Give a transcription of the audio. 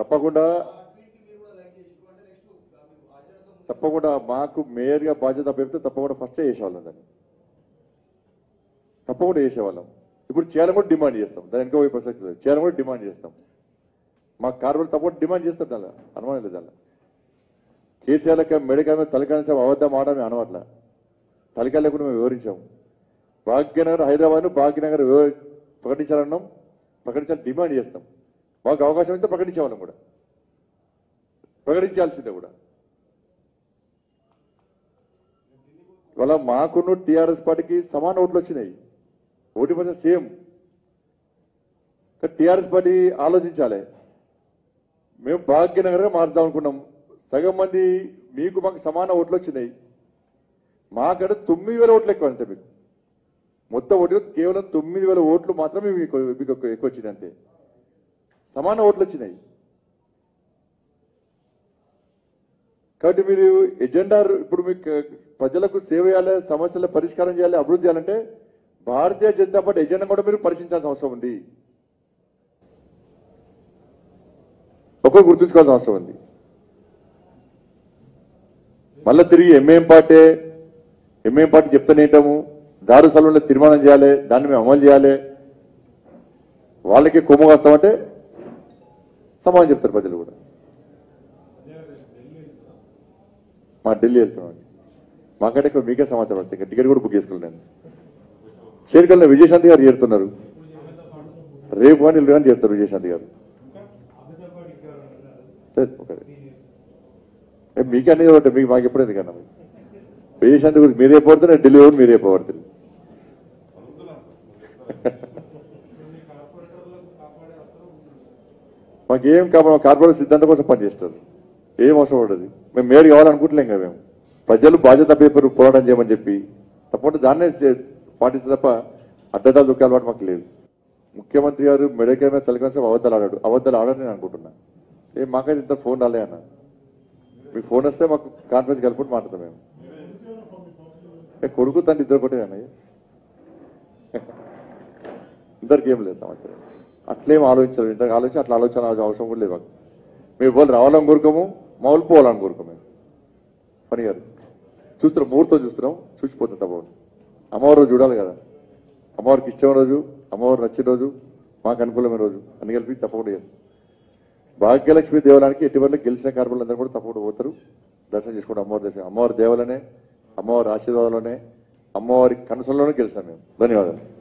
తప్పకుండా తప్పకుండా మాకు మేయర్గా బాధ్యత పెడితే తప్పకుండా ఫస్టే చేసేవాళ్ళం దాన్ని తప్పకుండా చేసేవాళ్ళం ఇప్పుడు చేయాలని కూడా డిమాండ్ చేస్తాం దాని వెనుక పోయే ప్రసక్తి లేదు చేయాలని కూడా డిమాండ్ చేస్తాం మా కార్పొరేట్ తప్పకుండా డిమాండ్ చేస్తాం దానిలో అనుమానం లేదు దానిలో కేసీఆర్ లెక్క మెడికల్ మీద తలకాయ అబద్ధం ఆడమే అనవట్ల తలకాయ లేకుండా మేము వివరించాము భాగ్యనగర్ హైదరాబాద్ భాగ్యనగర్ వివ- ప్రకటించాలన్నాం ప్రకటించాలని డిమాండ్ చేస్తాం మాకు అవకాశం ఇస్తే ప్రకటించేవాళ్ళం కూడా ప్రకటించాల్సిందే కూడా ఇవాళ మాకున్న టీఆర్ఎస్ పార్టీకి సమాన ఓట్లు వచ్చినాయి vote percent same TRS party ఆలోచించాలి మేము భాగ్యనగర్గా మార్చుదాం అనుకున్నాం సగం మంది మీకు మాకు సమాన ఓట్లు వచ్చినాయి మాకంటే తొమ్మిది వేల ఓట్లు ఎక్కువ అంతే మీకు మొత్తం ఓటు కేవలం తొమ్మిది వేల ఓట్లు మాత్రమే మీకు మీకు ఎక్కువ ఎక్కువ వచ్చినాయి అంతే సమాన ఓట్లు వచ్చినాయి కాబట్టి మీరు ఎజెండా ఇప్పుడు మీకు ప్రజలకు సేవ చేయాలి సమస్యల పరిష్కారం చేయాలి అభివృద్ధి చేయాలంటే భారతీయ జనతా పార్టీ ఎజెండా కూడా మీరు పరిశీలించాల్సిన అవసరం ఉంది ఒక్కొక్క గుర్తుంచుకోవాల్సిన అవసరం ఉంది మళ్ళీ తిరిగి ఎంఏం పార్టీ ఎంఏం పార్టీ చెప్తానేంటాము దారు స్థలంలో తీర్మానం చేయాలి దాన్ని మేము అమలు చేయాలి వాళ్ళకి కొమ్ము కాస్తామంటే సమాధానం చెప్తారు ప్రజలు కూడా మా ఢిల్లీ వెళ్తున్నాం మాకంటే ఇక్కడ మీకే సమాచారం వస్తాయి ఇక్కడ టికెట్ కూడా బుక్ చేసుకున్నాను చేరికల్లో విజయశాంతి గారు చేరుతున్నారు రేపు కానీ ఎల్లుండి కానీ చేరుతారు విజయశాంతి గారు లేదు, ఒకరే. ఏ, మీకే అనేది ఒకటి మీకు మాకు ఎప్పుడు ఎందుకన్నా విజయశాంతి గురించి మీరే పోతారు ఢిల్లీ కూడా మీరే పోతారు మాకు ఏం కావాలి కార్పొరేట్ సిద్ధాంతం కోసం పనిచేస్తారు ఏం అవసరం ఉండదు మేము మేయర్ కావాలనుకుంటలేం కదా మేము ప్రజలు బాధ్యత పేపర్ పోరాటం చేయమని చెప్పి తప్పకుండా దాన్నే చే- పాటిస్తే తప్ప అడ్డదాలు దుఃఖాలు అలవాటు మాకు లేదు ముఖ్యమంత్రి గారు మెడకాయ మీద తలకాల్సి అబద్ధాలు ఆడాడు అబద్ధాలు ఆడని నేను అనుకుంటున్నా ఏం మాకైతే ఇంత ఫోన్ రాలే అన్న మీ ఫోన్ వస్తే మాకు కాన్ఫరెన్స్ కలుపుకుంటూ మాట్లాడతాం మేము ఏ, కొడుకు తండ్రి ఇద్దరు కొట్టే అన్నయ్య ఇద్దరికి ఏం లేదు సమాచారం అట్లేం ఆలోచించారు ఇంతకు ఆలోచించి అట్లా ఆలోచన అవసరం కూడా లేదు మాకు మేము ఇవాళ రావాలని కోరుకోము మా వాళ్ళు పోవాలని కోరుకోము మేము పని గారు చూస్తున్నాం ముహూర్తం చూస్తున్నాం చూసిపోతుంది తప్పకుండా అమ్మవారు రోజు చూడాలి కదా అమ్మవారికి ఇష్టమైన రోజు అమ్మవారు నచ్చిన రోజు మాకు అనుకూలమైన రోజు అన్ని కలిపి తప్పకుండా చేస్తాం భాగ్యలక్ష్మి దేవాలయానికి ఎటువంటి గెలిచిన కార్పొరేట్ కూడా తప్పకుండా పోతారు దర్శనం చేసుకుంటాం అమ్మవారి దర్శనం అమ్మవారి దేవాలనే అమ్మవారి ఆశీర్వాదంలోనే అమ్మవారి కనసంలోనే గెలిచాం మేము ధన్యవాదాలు